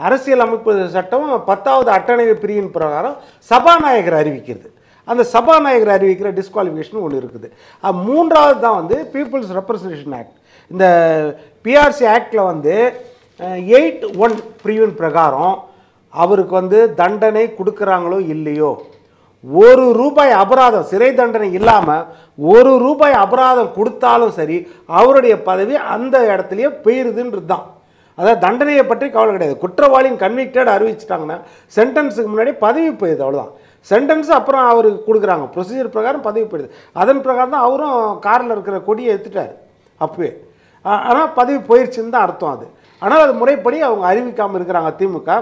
அரசியல் அமைப்பு சட்டம் பத்தாவது அட்டணை பிரிவின் பிரகாரம் சபாநாயகர் அறிவிக்கிறது அந்த சபாநாயகர் அறிவிக்கிற டிஸ்குவாலிஃபிகேஷன் ஒன்று இருக்குது அஹ் மூன்றாவது தான் வந்து பீப்புள்ஸ் ரெப்ரசன்டேஷன் ஆக்ட் இந்த பிஆர்சி ஆக்டில் வந்து எயிட் ஒன் பிரிவின் பிரகாரம் அவருக்கு வந்து தண்டனை கொடுக்குறாங்களோ இல்லையோ ஒரு ரூபாய் அபராதம் சிறை தண்டனை இல்லாமல் ஒரு ரூபாய் அபராதம் கொடுத்தாலும் சரி அவருடைய பதவி அந்த இடத்துலயே போயிருதுன்றது தான் அதாவது தண்டனையை பற்றி கவலை கிடையாது குற்றவாளியின் கன்விக்டட் அறிவிச்சிட்டாங்கன்னா சென்டென்ஸுக்கு முன்னாடி பதவி போயிடுது அவ்வளோதான் சென்டென்ஸ் அப்புறம் அவருக்கு கொடுக்குறாங்க ப்ரொசீஜர் பிரகாரம் பதவி போயிடுது அதன் பிரகாரம் தான் அவரும் காரில் இருக்கிற கொடியை எடுத்துட்டார் அப்பவே ஆனால் பதவி போயிடுச்சுன்னு தான் அர்த்தம் அது ஆனால் அது முறைப்படி அவங்க அறிவிக்காமல் இருக்கிறாங்க திமுக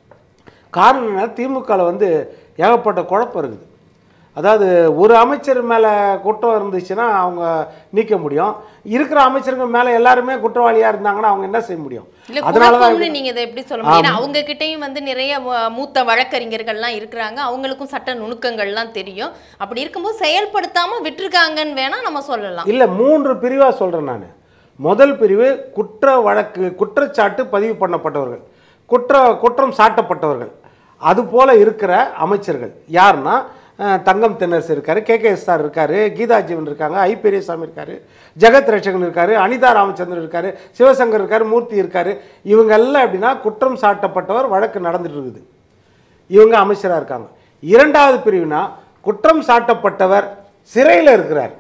காரணம் என்ன திமுகவில் வந்து ஏகப்பட்ட குழப்பம் இருக்குது அதாவது ஒரு அமைச்சர் மேலே குற்றம் இருந்துச்சுன்னா அவங்க நீக்க முடியும் இருக்கிற அமைச்சருங்க மேலே எல்லாருமே குற்றவாளியாக இருந்தாங்கன்னா அவங்க என்ன செய்ய முடியும் இல்ல அதனால தான் குழப்பம்னு நீங்க இதை எப்படி சொல்ல முடியும் ஏன்னா அவங்க கிட்டயும் வந்து நிறைய மு- மூத்த வழக்கறிஞர்கள்லாம் இருக்கிறாங்க அவங்களுக்கும் சட்ட நுணுக்கங்கள்லாம் தெரியும் அப்படி இருக்கும்போது செயல்படுத்தாம விட்டுருக்காங்கன்னு வேணா நம்ம சொல்லலாம் இல்லை மூன்று பிரிவாக சொல்கிறேன் நான் முதல் பிரிவு குற்ற வழக்கு குற்றச்சாட்டு பதிவு பண்ணப்பட்டவர்கள் குற்ற குற்றம் சாட்டப்பட்டவர்கள் அது போல இருக்கிற அமைச்சர்கள் யாருன்னா அஹ், தங்கம் தென்னரசு இருக்காரு கே கே சார் இருக்காரு கீதா ஜீவன் இருக்காங்க ஐ பெரியசாமி இருக்காரு ஜெகத் ரட்சகன் இருக்காரு அனிதா ராமச்சந்திரன் இருக்காரு சிவசங்கர் இருக்காரு மூர்த்தி இருக்காரு இவங்க எல்லாம் எப்படின்னா குற்றம் சாட்டப்பட்டவர் வழக்கு நடந்துட்டு இருக்குது இவங்க அமைச்சராக இருக்காங்க இரண்டாவது பிரிவுனா குற்றம் சாட்டப்பட்டவர் சிறையில் இருக்கிறார்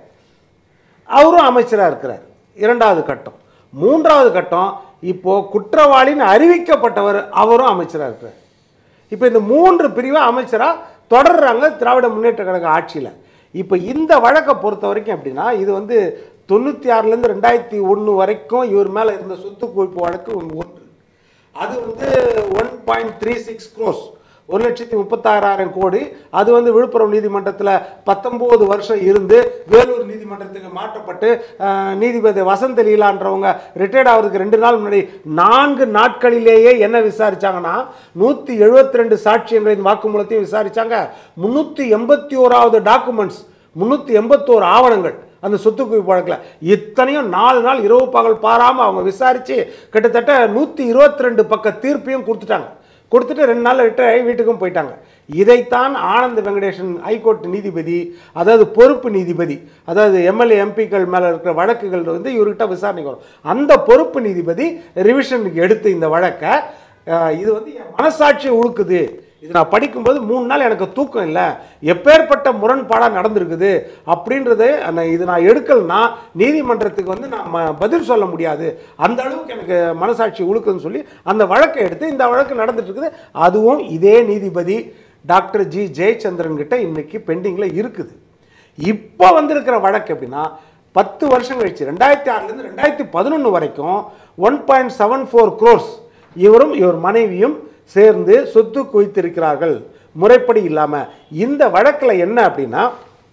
அவரும் அமைச்சராக இருக்கிறார் இரண்டாவது கட்டம் மூன்றாவது கட்டம் இப்போ குற்றவாளின்னு அறிவிக்கப்பட்டவர் அவரும் அமைச்சராக இருக்கிறார் இப்போ இந்த மூன்று பிரிவை அமைச்சராக தொடர்றாங்க திராவிட முன்னேற்ற கழக ஆட்சியில் இப்போ இந்த வழக்கை பொறுத்த வரைக்கும் எப்படின்னா இது வந்து தொண்ணூற்றி ஆறுலேருந்து ரெண்டாயிரத்தி ஒன்று வரைக்கும் இவர் மேலே இருந்த சொத்து குவிப்பு வழக்கு ஒன்று அது வந்து one point three six crores ஒரு லட்சத்தி முப்பத்தாறாயிரம் கோடி அது வந்து விழுப்புரம் நீதிமன்றத்தில் பத்தொம்போது வருஷம் இருந்து வேலூர் நீதிமன்றத்துக்கு மாற்றப்பட்டு அஹ், நீதிபதி வசந்த லீலான்றவங்க ரிட்டையர்ட் ஆகிறதுக்கு ரெண்டு நாள் முன்னாடி நான்கு நாட்களிலேயே என்ன விசாரிச்சாங்கன்னா நூற்றி எழுபத்தி ரெண்டு சாட்சியங்களின் வாக்குமூலத்தையும் விசாரிச்சாங்க முந்நூற்றி எண்பத்தி ஓராவது டாக்குமெண்ட்ஸ் முந்நூற்றி எண்பத்தோரு ஆவணங்கள் அந்த சொத்து குவிப்பு வழக்கில் இத்தனையும் நாலு நாள் இரவு பகல் பாராமல் அவங்க விசாரித்து கிட்டத்தட்ட நூற்றி இருபத்தி ரெண்டு பக்க தீர்ப்பையும் கொடுத்துட்டாங்க கொடுத்துட்டு ரெண்டு நாள் ரிட்டர் ஆகி வீட்டுக்கும் போயிட்டாங்க இதைத்தான் ஆனந்த் வெங்கடேசன் ஹைகோர்ட் நீதிபதி அதாவது பொறுப்பு நீதிபதி அதாவது எம்எல்ஏ எம்பிக்கள் மேலே இருக்கிற வழக்குகள் வந்து இவர்கிட்ட விசாரணைக்கு வரும் அந்த பொறுப்பு நீதிபதி ரிவிஷனுக்கு எடுத்து இந்த வழக்கை அஹ், இது வந்து என் மனசாட்சியை உழுக்குது இது நான் படிக்கும்போது மூணு நாள் எனக்கு தூக்கம் இல்லை எப்பேற்பட்ட முரண்பாடாக நடந்திருக்குது அப்படின்றது அந்த இது நான் எடுக்கலைன்னா நீதிமன்றத்துக்கு வந்து நான் ம- பதில் சொல்ல முடியாது அந்த அளவுக்கு எனக்கு மனசாட்சி உழுக்குதுன்னு சொல்லி அந்த வழக்கை எடுத்து இந்த வழக்கு நடந்துட்டு இருக்குது அதுவும் இதே நீதிபதி டாக்டர் ஜி ஜெயச்சந்திரன் கிட்ட இன்னைக்கு பெண்டிங்கில் இருக்குது இப்போ வந்திருக்கிற வழக்கு எப்படின்னா பத்து வருஷம் கழிச்சு ரெண்டாயிரத்தி ஆறுலேருந்து ரெண்டாயிரத்தி பதினொன்று வரைக்கும் one point seven four crores இவரும் இவர் மனைவியும் சேர்ந்து சொத்து குவித்திருக்கிறார்கள் முறைப்படி இல்லாமல் இந்த வழக்கில் என்ன அப்படின்னா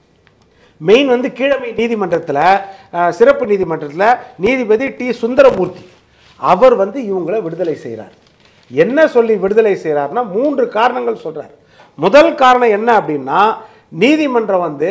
மெயின் வந்து கீழமை நீதிமன்றத்தில் அஹ், சிறப்பு நீதிமன்றத்தில் நீதிபதி டி சுந்தரமூர்த்தி அவர் வந்து இவங்களை விடுதலை செய்கிறார் என்ன சொல்லி விடுதலை செய்கிறார்னா மூன்று காரணங்கள் சொல்றார் முதல் காரணம் என்ன அப்படின்னா நீதிமன்றம் வந்து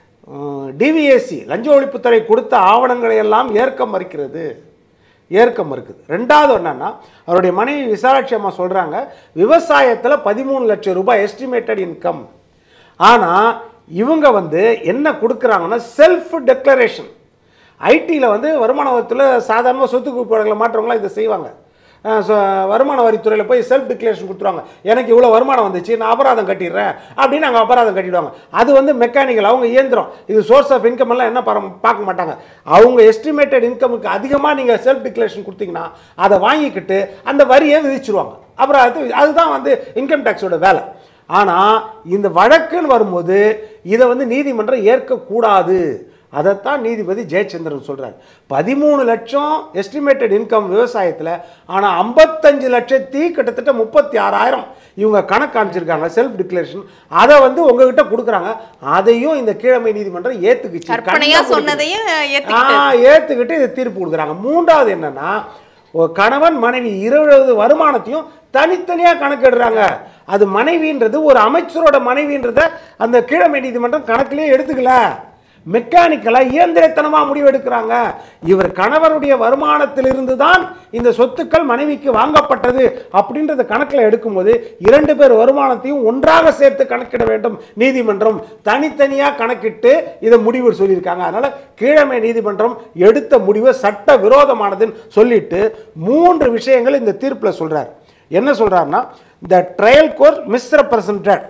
டிவிஎஸ்சி லஞ்ச ஒழிப்புத்துறை கொடுத்த ஆவணங்களை எல்லாம் ஏற்க மறுக்கிறது ஏற்க மறுக்குது ரெண்டாவது என்னன்னா அவருடைய மனைவி விசாலாட்சி அம்மா சொல்கிறாங்க விவசாயத்தில் பதிமூணு லட்சம் ரூபாய் எஸ்டிமேட்டட் இன்கம் ஆனால் இவங்க வந்து என்ன கொடுக்குறாங்கன்னா செல்ஃப் டெக்ளரேஷன் ஐடியில் வந்து வருமான வரித்தில் சாதாரணமாக சொத்து குவிப்பு வழக்கில் மாற்றவங்களாம் இதை செய்வாங்க அஹ் so, வருமான வரித்துறையில் போய் செல்ஃப் டிக்ளரேஷன் கொடுத்துருவாங்க எனக்கு இவ்வளோ வருமானம் வந்துச்சு நான் அபராதம் கட்டிடுறேன் அப்படின்னு நாங்கள் அபராதம் கட்டிடுவாங்க அது வந்து மெக்கானிக்கல் அவங்க இயந்திரம் இது சோர்ஸ் ஆஃப் இன்கம் எல்லாம் என்ன பார- பார்க்க மாட்டாங்க அவங்க எஸ்டிமேட்டட் இன்கமுக்கு அதிகமாக நீங்கள் செல்ஃப் டிக்ளரேஷன் கொடுத்தீங்கன்னா அதை வாங்கிக்கிட்டு அந்த வரியை விதிச்சிருவாங்க அப்புறம் அது அதுதான் வந்து இன்கம் டேக்ஸோட வேலை ஆனால் இந்த வழக்குன்னு வரும்போது இதை வந்து நீதிமன்றம் ஏற்கக்கூடாது அதைத்தான் நீதிபதி ஜெயச்சந்திரன் சொல்றார் பதிமூணு லட்சம் எஸ்டிமேட்டட் இன்கம் விவசாயத்தில் ஆனால் ஐம்பத்தஞ்சு லட்சத்தி கிட்டத்தட்ட முப்பத்தி ஆறாயிரம் இவங்க கணக்கு காமிச்சிருக்காங்க செல்ஃப் டிக்ளரேஷன் அதை வந்து உங்ககிட்ட கொடுக்குறாங்க அதையும் இந்த கீழமை நீதிமன்றம் ஏற்றுக்குச்சு கற்பனையா சொன்னதையும் ஏத்துக்கிட்டு ஆ ஏற்றுக்கிட்டு இது தீர்ப்பு கொடுக்குறாங்க மூன்றாவது என்னன்னா ஒரு கணவன் மனைவி இருபது வருமானத்தையும் தனித்தனியாக கணக்கிடுறாங்க அது மனைவின்றது ஒரு அமைச்சரோட மனைவின்றத அந்த கீழமை நீதிமன்றம் கணக்கிலே எடுத்துக்கல மெக்கானிக்கலாக இயந்திரத்தனமாக முடிவெடுக்கிறாங்க இவர் கணவருடைய வருமானத்திலிருந்து தான் இந்த சொத்துக்கள் மனைவிக்கு வாங்கப்பட்டது அப்படின்றத கணக்கில் எடுக்கும்போது இரண்டு பேர் வருமானத்தையும் ஒன்றாக சேர்த்து கணக்கிட வேண்டும் நீதிமன்றம் தனித்தனியாக கணக்கிட்டு இதை முடிவு சொல்லியிருக்காங்க அதனால கீழமை நீதிமன்றம் எடுத்த முடிவு சட்ட விரோதமானதுன்னு சொல்லிட்டு மூன்று விஷயங்கள் இந்த தீர்ப்பில் சொல்றார் என்ன சொல்றாருன்னா த ட்ரையல் கோர்ட் மிஸ்ரெப்ரசன்டட்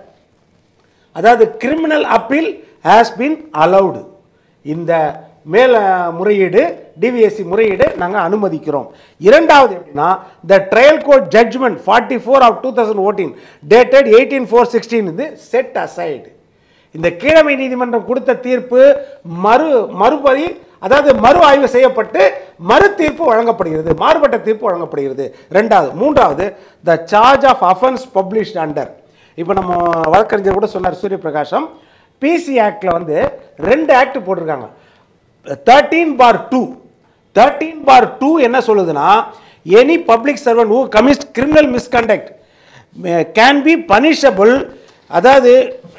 அதாவது criminal appeal has been allowed இந்த மேல முறையீடு டிவிஎஸ்சி முறையீடு நாங்கள் அனுமதிக்கிறோம் இரண்டாவது எப்படின்னா the trial court judgement forty four of two thousand ஓட்டீன் டேட்டட் எயிட்டீன் ஃபோர் சிக்ஸ்டீன் இது செட் அசைடு இந்த கீழமை நீதிமன்றம் கொடுத்த தீர்ப்பு மறு மறுபடி அதாவது மறு ஆய்வு செய்யப்பட்டு மறு தீர்ப்பு வழங்கப்படுகிறது மாறுபட்ட தீர்ப்பு வழங்கப்படுகிறது ரெண்டாவது மூன்றாவது the charge of offence published under இப்போ நம்ம வழக்கறிஞர் கூட சொன்னார் சூரியபிரகாசம் பிசி ஆக்டில் வந்து ரெண்டு ஆக்ட் போட்டிருக்காங்க thirteen bar two thirteen bar two என்ன சொல்லுதுன்னா any public servant who commits criminal misconduct can be punishable அதாவது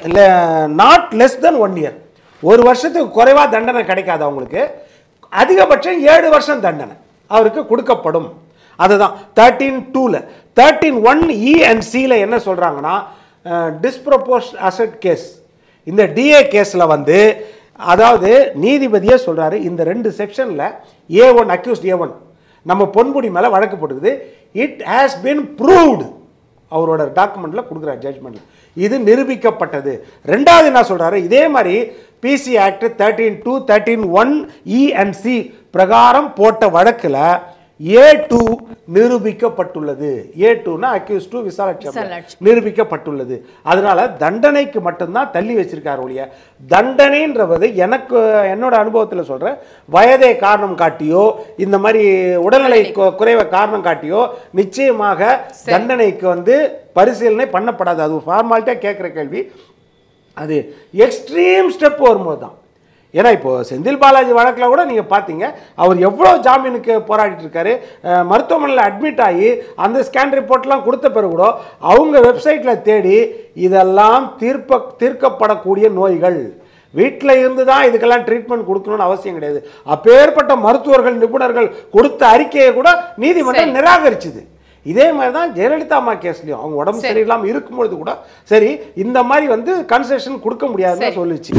not less than one year ஒரு வருஷத்துக்கு குறைவாக தண்டனை கிடைக்காது அவங்களுக்கு அதிகபட்சம் ஏழு வருஷம் தண்டனை அவருக்கு கொடுக்கப்படும் அதுதான் தேர்ட்டீன் டூவில் தேர்ட்டீன் ஒன் இ அண்ட் சியில் என்ன சொல்கிறாங்கன்னா டிஸ்ப்ரப்போஸ் அசட் கேஸ் இந்த டிஏ கேஸில் வந்து அதாவது நீதிபதியே சொல்கிறாரு இந்த ரெண்டு செக்ஷனில் A one accused A one நம்ம பொன்முடி மேலே வழக்கு போட்டுக்குது இட் ஹேஸ் been ப்ரூவ்டு அவரோட டாக்குமெண்ட்டில் கொடுக்குறார் ஜட்ஜ்மெண்ட்டில் இது நிரூபிக்கப்பட்டது ரெண்டாவது என்ன சொல்கிறாரு இதே மாதிரி PC act thirteen two thirteen one E and C பிரகாரம் போட்ட வழக்கில் ஏ டூ நிரூபிக்கப்பட்டுள்ளது ஏ டூனா அக்யூஸ் டூ விசாலாட்சி விசாலாட்சி. நிரூபிக்கப்பட்டுள்ளது அதனால தண்டனைக்கு மட்டும்தான் தள்ளி வச்சிருக்காரு ஒழிய தண்டனைன்றது எனக்கு என்னோட அனுபவத்தில் சொல்றேன் வயதை காரணம் காட்டியோ இந்த மாதிரி உடல்நிலை கு- குறைவை காரணம் காட்டியோ நிச்சயமாக தண்டனைக்கு வந்து பரிசீலனை பண்ணப்படாது அது ஒரு ஃபார்மாலிட்டியாக கேட்குற கேள்வி அது எக்ஸ்ட்ரீம் ஸ்டெப் வரும்போது தான் ஏன்னா இப்போ செந்தில் பாலாஜி வழக்கில் கூட நீங்கள் பார்த்தீங்க அவர் எவ்வளோ ஜாமீனுக்கு போராடிட்டு இருக்காரு அஹ், மருத்துவமனையில் அட்மிட் ஆகி அந்த ஸ்கேன் ரிப்போர்ட்லாம் கொடுத்த பிறகு கூட அவங்க வெப்சைட்டில் தேடி இதெல்லாம் தீர்ப்ப தீர்க்கப்படக்கூடிய நோய்கள் வீட்டில் இருந்து தான் இதுக்கெல்லாம் ட்ரீட்மெண்ட் கொடுக்கணும்னு அவசியம் கிடையாது அப்பேற்பட்ட மருத்துவர்கள் நிபுணர்கள் கொடுத்த அறிக்கையை கூட நீதிமன்றம் நிராகரிச்சுது இதே மாதிரி தான் ஜெயலலிதா அம்மா கேஸ்லையும் அவங்க உடம்பு சரியில்லாமல் இருக்கும்பொழுது கூட சரி இந்த மாதிரி வந்து கன்செஷன் கொடுக்க முடியாதுன்னு சரி. சொல்லுச்சு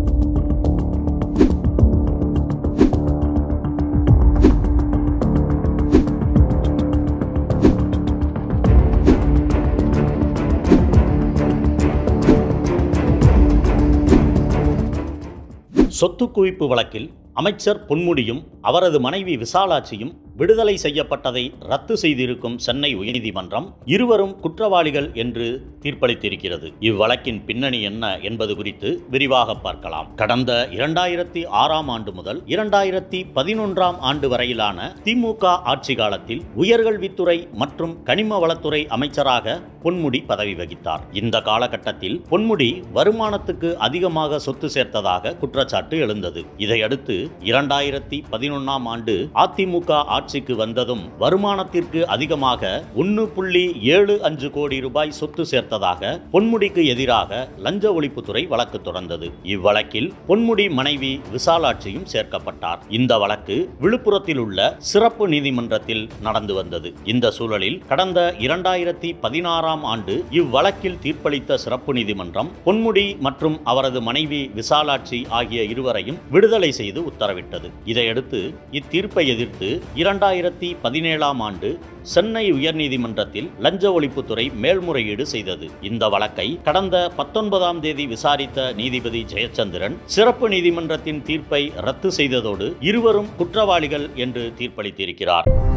சொத்து குவிப்பு வழக்கில் அமைச்சர் பொன்முடியும் அவரது மனைவி விசாலாட்சியும் விடுதலை செய்யப்பட்டதை ரத்து செய்திருக்கும் சென்னை உயர்நீதிமன்றம் இருவரும் குற்றவாளிகள் என்று தீர்ப்பளித்திருக்கிறது இவ்வழக்கின் பின்னணி என்ன என்பது குறித்து விரிவாக பார்க்கலாம் கடந்த இரண்டாயிரத்தி ஆறாம் ஆண்டு முதல் இரண்டாயிரத்தி பதினொன்றாம் ஆண்டு வரையிலான திமுக ஆட்சி காலத்தில் உயர்கல்வித்துறை மற்றும் கனிம வளத்துறை அமைச்சராக பொன்முடி பதவி வகித்தார் இந்த காலகட்டத்தில் பொன்முடி வருமானத்துக்கு அதிகமாக சொத்து சேர்த்ததாக குற்றச்சாட்டு எழுந்தது இதையடுத்து இரண்டாயிரத்தி பதினொன்னாம் ஆண்டு அதிமுக ஆட்சிக்கு வந்ததும் வருமானத்திற்கு அதிகமாக ஒன்னு புள்ளி ஏழு அஞ்சு கோடி ரூபாய் சொத்து சேர்த்ததாக பொன்முடிக்கு எதிராக லஞ்ச ஒழிப்புத்துறை வழக்கு தொடர்ந்தது இவ்வழக்கில் பொன்முடி மனைவி விசாலாட்சியும் சேர்க்கப்பட்டார் இந்த வழக்கு விழுப்புரத்தில் உள்ள சிறப்பு நீதிமன்றத்தில் நடந்து வந்தது இந்த சூழலில் கடந்த இரண்டாயிரத்தி பதினாறாம் ஆண்டு இவ்வழக்கில் தீர்ப்பளித்த சிறப்பு நீதிமன்றம் பொன்முடி மற்றும் அவரது மனைவி விசாலாட்சி ஆகிய இருவரையும் விடுதலை செய்து உத்தரவிட்டது இதையடுத்து இத்தீர்ப்பை எதிர்த்து இரண்டாயிரத்தி பதினேழாம் ஆண்டு சென்னை உயர்நீதிமன்றத்தில் லஞ்ச ஒழிப்புத்துறை மேல்முறையீடு செய்தது இந்த வழக்கை கடந்த பத்தொன்பதாம் தேதி விசாரித்த நீதிபதி ஜெயச்சந்திரன் சிறப்பு நீதிமன்றத்தின் தீர்ப்பை ரத்து செய்ததோடு இருவரும் குற்றவாளிகள் என்று தீர்ப்பளித்திருக்கிறார்